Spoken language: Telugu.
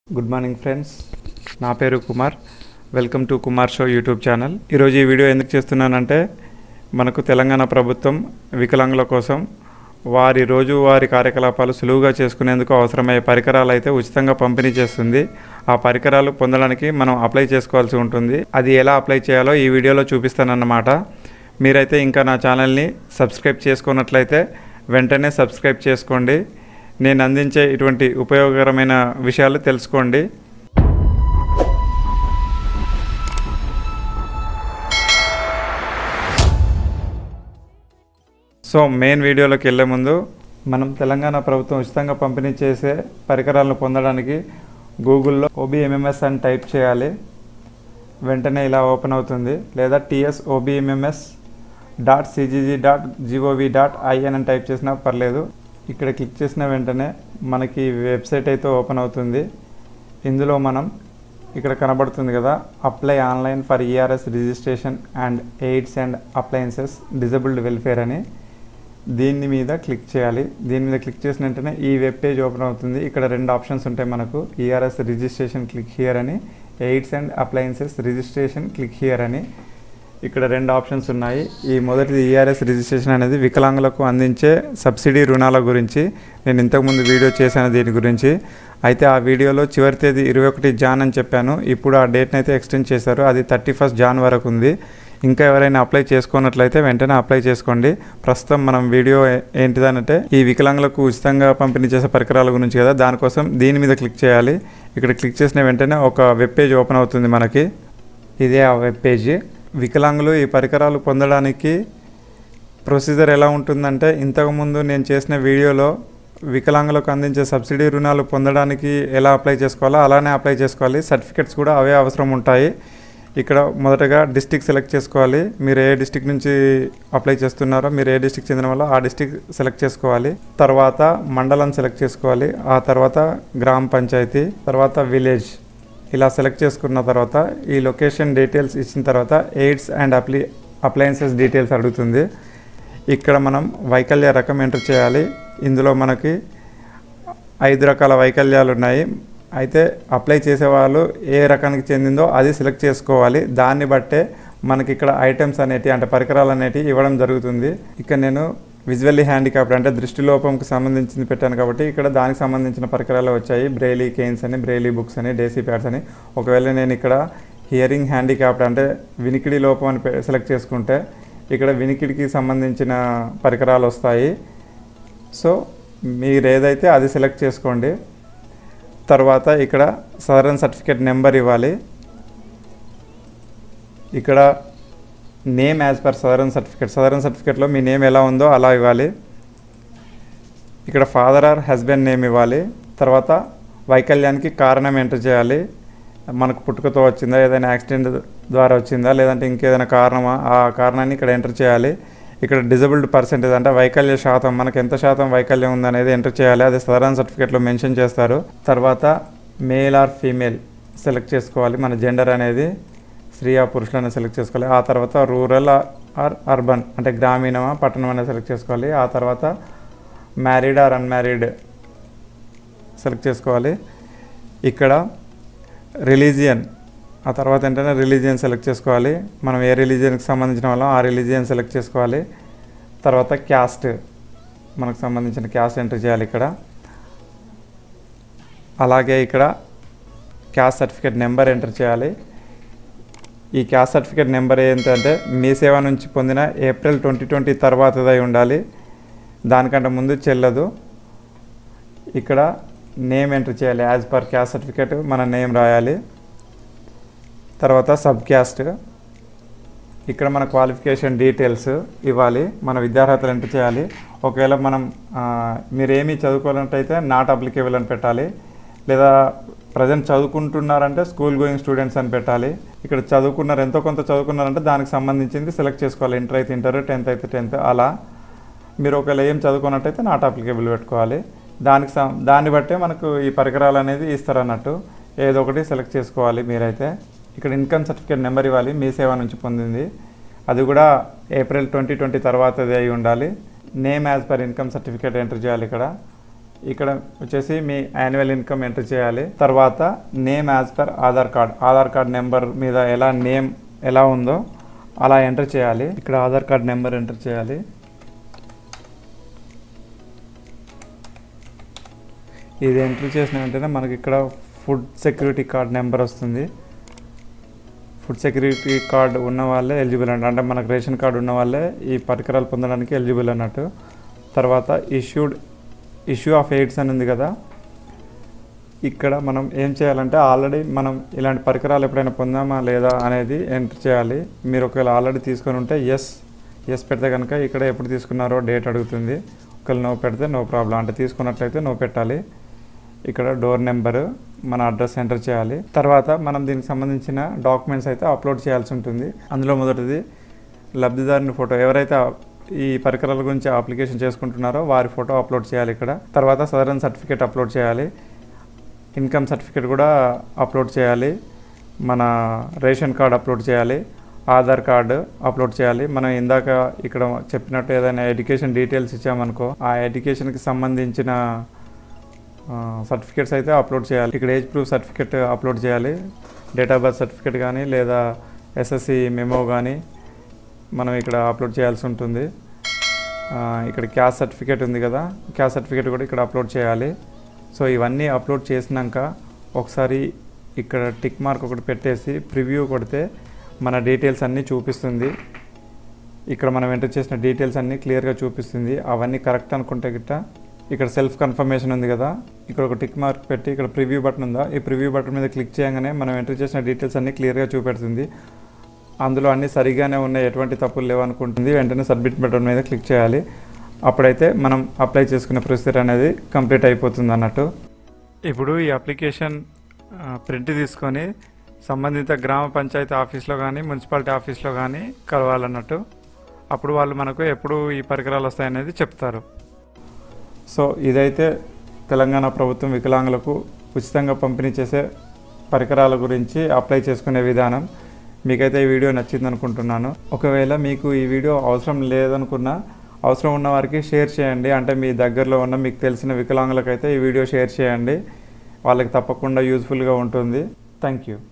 గుడ్ మార్నింగ్ ఫ్రెండ్స్ నా పేరు Kumar welcome to Kumar show YouTube channel ఈరోజు ఈ వీడియో ఎందుకు చేస్తున్నానంటే మనకు తెలంగాణ ప్రభుత్వం వికలాంగుల కోసం వారి రోజువారి కార్యకలాపాలు సులువుగా చేసుకునేందుకు అవసరమయ్యే పరికరాలు అయితే ఉచితంగా పంపిణీ చేస్తుంది ఆ పరికరాలు పొందడానికి మనం అప్లై చేసుకోవాల్సి ఉంటుంది అది ఎలా అప్లై చేయాలో ఈ వీడియోలో చూపిస్తానన్నమాట మీరైతే ఇంకా నా ఛానల్ని సబ్స్క్రైబ్ చేసుకున్నట్లయితే వెంటనే సబ్స్క్రైబ్ చేసుకోండి నేను అందించే ఇటువంటి ఉపయోగకరమైన విషయాలు తెలుసుకోండి సో మెయిన్ వీడియోలోకి వెళ్ళే ముందు మనం తెలంగాణ ప్రభుత్వం ఉచితంగా పంపిణీ చేసే పరికరాలను పొందడానికి గూగుల్లో ఓబిఎంఎంఎస్ అని టైప్ చేయాలి వెంటనే ఇలా ఓపెన్ అవుతుంది లేదా TS OBMMS dot CGG dot GOV dot IN అని టైప్ చేసినా పర్లేదు ఇక్కడ క్లిక్ చేసిన వెంటనే మనకి వెబ్సైట్ అయితే ఓపెన్ అవుతుంది ఇందులో మనం ఇక్కడ కనబడుతుంది కదా apply online for ERS registration and aids and appliances disabled welfare అని దీని మీద క్లిక్ చేయాలి దీని మీద క్లిక్ చేసిన వెంటనే ఈ వెబ్ పేజ్ ఓపెన్ అవుతుంది ఇక్కడ రెండు ఆప్షన్స్ ఉంటాయి మనకు ఈఆర్ఎస్ రిజిస్ట్రేషన్ క్లిక్ హియర్ అని aids and appliances registration click here అని ఇక్కడ రెండు ఆప్షన్స్ ఉన్నాయి ఈ మొదటిది ఈఆర్ఎస్ రిజిస్ట్రేషన్ అనేది వికలాంగులకు అందించే సబ్సిడీ రుణాల గురించి నేను ఇంతకుముందు వీడియో చేశాను దీని గురించి అయితే ఆ వీడియోలో చివరి తేదీ ఇరవై ఒకటి జాన్ అని చెప్పాను ఇప్పుడు ఆ డేట్ని అయితే ఎక్స్టెండ్ చేశారు అది థర్టీ ఫస్ట్ జాన్ వరకు ఉంది ఇంకా ఎవరైనా అప్లై చేసుకున్నట్లయితే వెంటనే అప్లై చేసుకోండి ప్రస్తుతం మనం వీడియో ఏ- ఏంటిదనంటే ఈ వికలాంగులకు ఉచితంగా పంపిణీ చేసే పరికరాల గురించి కదా దానికోసం దీని మీద క్లిక్ చేయాలి ఇక్కడ క్లిక్ చేసిన వెంటనే ఒక వెబ్ పేజ్ ఓపెన్ అవుతుంది మనకి ఇదే ఆ వెబ్ పేజ్ వికలాంగులు ఈ పరికరాలు పొందడానికి ప్రొసీజర్ ఎలా ఉంటుందంటే ఇంతకుముందు నేను చేసిన వీడియోలో వికలాంగులకు అందించే సబ్సిడీ రుణాలు పొందడానికి ఎలా అప్లై చేసుకోవాలో అలానే అప్లై చేసుకోవాలి సర్టిఫికెట్స్ కూడా అవే అవసరం ఉంటాయి ఇక్కడ మొదటగా డిస్టిక్ సెలెక్ట్ చేసుకోవాలి మీరు ఏ డిస్టిక్ నుంచి అప్లై చేస్తున్నారో మీరు ఏ డిస్టిక్ చెందిన వల్ల ఆ డిస్టిక్ సెలెక్ట్ చేసుకోవాలి తర్వాత మండలం సెలెక్ట్ చేసుకోవాలి ఆ తర్వాత గ్రామ పంచాయతీ తర్వాత విలేజ్ ఇలా సెలెక్ట్ చేసుకున్న తర్వాత ఈ లొకేషన్ డీటెయిల్స్ ఇచ్చిన తర్వాత aids and apply appliances details అడుగుతుంది ఇక్కడ మనం వైకల్య రకం ఎంటర్ చేయాలి ఇందులో మనకి ఐదు రకాల వైకల్యాలు ఉన్నాయి అయితే అప్లై చేసేవాళ్ళు ఏ రకానికి చెందిందో అది సెలెక్ట్ చేసుకోవాలి దాన్ని బట్టే మనకి ఇక్కడ ఐటమ్స్ అనేటివి అంటే పరికరాలు అనేటివి ఇవ్వడం జరుగుతుంది ఇక్కడ నేను విజువల్లీ హ్యాండిక్యాప్డ్ అంటే దృష్టి లోపంకి సంబంధించింది పెట్టాను కాబట్టి ఇక్కడ దానికి సంబంధించిన పరికరాలు వచ్చాయి బ్రెయిలీ కేన్స్ అని బ్రెయిలీ బుక్స్ అని డేసీ ప్యాడ్స్ అని ఒకవేళ నేను ఇక్కడ హియరింగ్ హ్యాండిక్యాప్డ్ అంటే వినికిడి లోపం అని పె- సెలెక్ట్ చేసుకుంటే ఇక్కడ వినికిడికి సంబంధించిన పరికరాలు వస్తాయి సో మీరు ఏదైతే అది సెలెక్ట్ చేసుకోండి తర్వాత ఇక్కడ సదరన్ సర్టిఫికేట్ నెంబర్ ఇవ్వాలి ఇక్కడ name as per SADAREM certificate SADAREM సర్టిఫికేట్లో మీ నేమ్ ఎలా ఉందో అలా ఇవ్వాలి ఇక్కడ ఫాదర్ ఆర్ హస్బెండ్ నేమ్ ఇవ్వాలి తర్వాత వైకల్యానికి కారణం ఎంటర్ చేయాలి మనకు పుట్టుకతో వచ్చిందా ఏదైనా యాక్సిడెంట్ ద్వారా వచ్చిందా లేదంటే ఇంకేదైనా కారణమా ఆ కారణాన్ని ఇక్కడ ఎంటర్ చేయాలి ఇక్కడ డిజబుల్డ్ పర్సెంటేజ్ అంటే వైకల్య శాతం మనకు ఎంత శాతం వైకల్యం ఉందనేది ఎంటర్ చేయాలి అది సాధారణ సర్టిఫికేట్లో మెన్షన్ చేస్తారు తర్వాత మేల్ ఆర్ ఫీమేల్ సెలెక్ట్ చేసుకోవాలి మన జెండర్ అనేది స్త్రీ ఆ పురుషులను సెలెక్ట్ చేసుకోవాలి ఆ తర్వాత రూరల్ ఆర్ అర్బన్ అంటే గ్రామీణమా పట్టణం అనేది సెలెక్ట్ చేసుకోవాలి ఆ తర్వాత మ్యారీడ్ ఆర్ అన్మ్యారీడ్ సెలెక్ట్ చేసుకోవాలి ఇక్కడ రిలీజియన్ ఆ తర్వాత ఏంటంటే రిలీజియన్ సెలెక్ట్ చేసుకోవాలి మనం ఏ రిలీజియన్కి సంబంధించిన వాళ్ళం ఆ రిలీజియన్ సెలెక్ట్ చేసుకోవాలి తర్వాత క్యాస్ట్ మనకు సంబంధించిన క్యాస్ట్ ఎంటర్ చేయాలి ఇక్కడ అలాగే ఇక్కడ క్యాస్ట్ సర్టిఫికేట్ నెంబర్ ఎంటర్ చేయాలి ఈ క్యాస్ట్ సర్టిఫికేట్ నెంబర్ ఏంటంటే మీ సేవ నుంచి పొందిన ఏప్రిల్ ట్వంటీ ట్వంటీ తర్వాతదై ఉండాలి దానికంటే ముందు చెల్లదు ఇక్కడ నేమ్ ఎంటర్ చేయాలి యాజ్ పర్ క్యాస్ట్ సర్టిఫికేట్ మన నేమ్ రాయాలి తర్వాత సబ్ క్యాస్ట్ ఇక్కడ మన క్వాలిఫికేషన్ డీటెయిల్స్ ఇవ్వాలి మన విద్యార్హతలు ఎంటర్ చేయాలి ఒకవేళ మనం ఆ, మీరు ఏమీ చదువుకోవాలంటే నాట్ అప్లికేబుల్ అని పెట్టాలి లేదా ప్రజెంట్ చదువుకుంటున్నారంటే స్కూల్ గోయింగ్ స్టూడెంట్స్ అని పెట్టాలి ఇక్కడ చదువుకున్నారు ఎంతో కొంత చదువుకున్నారంటే దానికి సంబంధించింది సెలెక్ట్ చేసుకోవాలి ఇంటర్ అయితే ఇంటర్ టెన్త్ అయితే టెన్త్ అలా మీరు ఒకవేళ ఏం చదువుకున్నట్టయితే నాట్ అప్లికేబుల్ పెట్టుకోవాలి దానికి సం దాన్ని బట్టే మనకు ఈ పరికరాలు అనేది ఇస్తారన్నట్టు ఏదో ఒకటి సెలెక్ట్ చేసుకోవాలి మీరైతే ఇక్కడ ఇన్కమ్ సర్టిఫికేట్ నెంబర్ ఇవ్వాలి మీ సేవ నుంచి పొందింది అది కూడా ఏప్రిల్ ట్వంటీ ట్వంటీ తర్వాతది అయి ఉండాలి name as per income certificate enter చేయాలి ఇక్కడ ఇక్కడ వచ్చేసి మీ యాన్యువల్ ఇన్కమ్ ఎంటర్ చేయాలి తర్వాత name as per Aadhaar card Aadhaar card number మీద ఎలా నేమ్ ఎలా ఉందో అలా ఎంటర్ చేయాలి ఇక్కడ ఆధార్ కార్డ్ నెంబర్ ఎంటర్ చేయాలి ఇది ఎంటర్ చేసిన వెంటనే మనకి ఇక్కడ ఫుడ్ సెక్యూరిటీ కార్డ్ నెంబర్ వస్తుంది ఫుడ్ సెక్యూరిటీ కార్డ్ ఉన్న వాళ్ళే ఎలిజిబుల్ అంట అంటే మనకు రేషన్ కార్డు ఉన్న వాళ్ళే ఈ పరికరాలు పొందడానికి ఎలిజిబుల్ అన్నట్టు తర్వాత ఇష్యూడ్ ఇష్యూ ఆఫ్ ఎయిడ్స్ అని ఉంది కదా ఇక్కడ మనం ఏం చేయాలంటే ఆల్రెడీ మనం ఇలాంటి పరికరాలు ఎప్పుడైనా పొందామా లేదా అనేది ఎంటర్ చేయాలి మీరు ఒకవేళ ఆల్రెడీ తీసుకొని ఉంటే ఎస్ ఎస్ పెడితే కనుక ఇక్కడ ఎప్పుడు తీసుకున్నారో డేట్ అడుగుతుంది ఒకవేళ నో పెడితే నో ప్రాబ్లం అంటే తీసుకున్నట్లయితే నో పెట్టాలి ఇక్కడ డోర్ నెంబరు మన అడ్రస్ ఎంటర్ చేయాలి తర్వాత మనం దీనికి సంబంధించిన డాక్యుమెంట్స్ అయితే అప్లోడ్ చేయాల్సి ఉంటుంది అందులో మొదటిది లబ్ధిదారుని ఫోటో ఎవరైతే ఈ పరికరాల గురించి అప్లికేషన్ చేసుకుంటున్నారో వారి ఫోటో అప్లోడ్ చేయాలి ఇక్కడ తర్వాత సదరన్ సర్టిఫికేట్ అప్లోడ్ చేయాలి ఇన్కమ్ సర్టిఫికేట్ కూడా అప్లోడ్ చేయాలి మన రేషన్ కార్డ్ అప్లోడ్ చేయాలి ఆధార్ కార్డు అప్లోడ్ చేయాలి మనం ఇందాక ఇక్కడ చెప్పినట్టు ఏదైనా ఎడ్యుకేషన్ డీటెయిల్స్ ఇచ్చామనుకో ఆ ఎడ్యుకేషన్కి సంబంధించిన సర్టిఫికేట్స్ అయితే అప్లోడ్ చేయాలి ఇక్కడ ఏజ్ ప్రూఫ్ సర్టిఫికేట్ అప్లోడ్ చేయాలి డేట్ ఆఫ్ బర్త్ సర్టిఫికేట్ కానీ లేదా ఎస్ఎస్సి మెమో కానీ మనం ఇక్కడ అప్లోడ్ చేయాల్సి ఉంటుంది ఆ, ఇక్కడ క్యాస్ట్ సర్టిఫికేట్ ఉంది కదా క్యాస్ట్ సర్టిఫికేట్ కూడా ఇక్కడ అప్లోడ్ చేయాలి సో ఇవన్నీ అప్లోడ్ చేసినాక ఒకసారి ఇక్కడ టిక్ మార్క్ ఒకటి పెట్టేసి ప్రివ్యూ కొడితే మన డీటెయిల్స్ అన్నీ చూపిస్తుంది ఇక్కడ మనం ఎంటర్ చేసిన డీటెయిల్స్ అన్నీ క్లియర్గా చూపిస్తుంది అవన్నీ కరెక్ట్ అనుకుంటే గిట్ట ఇక్కడ సెల్ఫ్ కన్ఫర్మేషన్ ఉంది కదా ఇక్కడ ఒక టిక్ మార్క్ పెట్టి ఇక్కడ ప్రివ్యూ బటన్ ఉందా ఈ ప్రివ్యూ బటన్ మీద క్లిక్ చేయగానే మనం ఎంటర్ చేసిన డీటెయిల్స్ అన్నీ క్లియర్గా చూపెడుతుంది అందులో అన్నీ సరిగానే ఉన్నాయి ఎటువంటి తప్పులు లేవు అనుకుంటుంది వెంటనే సబ్మిట్ బటన్ మీద క్లిక్ చేయాలి అప్పుడైతే మనం అప్లై చేసుకునే ప్రొసీజర్ అనేది కంప్లీట్ అయిపోతుంది అన్నట్టు ఇప్పుడు ఈ అప్లికేషన్ ప్రింట్ తీసుకొని సంబంధిత గ్రామ పంచాయతీ ఆఫీస్లో కానీ మున్సిపాలిటీ ఆఫీస్లో కానీ కలవాలన్నట్టు అప్పుడు వాళ్ళు మనకు ఎప్పుడు ఈ పరికరాలు వస్తాయనేది చెప్తారు సో ఇదైతే తెలంగాణ ప్రభుత్వం వికలాంగులకు ఉచితంగా పంపిణీ చేసే పరికరాల గురించి అప్లై చేసుకునే విధానం మీకైతే ఈ వీడియో నచ్చింది అనుకుంటున్నాను ఒకవేళ మీకు ఈ వీడియో అవసరం లేదనుకున్నా అవసరం ఉన్న వారికి షేర్ చేయండి అంటే మీ దగ్గరలో ఉన్న మీకు తెలిసిన వికలాంగులకైతే ఈ వీడియో షేర్ చేయండి వాళ్ళకి తప్పకుండా యూజ్ఫుల్గా ఉంటుంది థ్యాంక్ యూ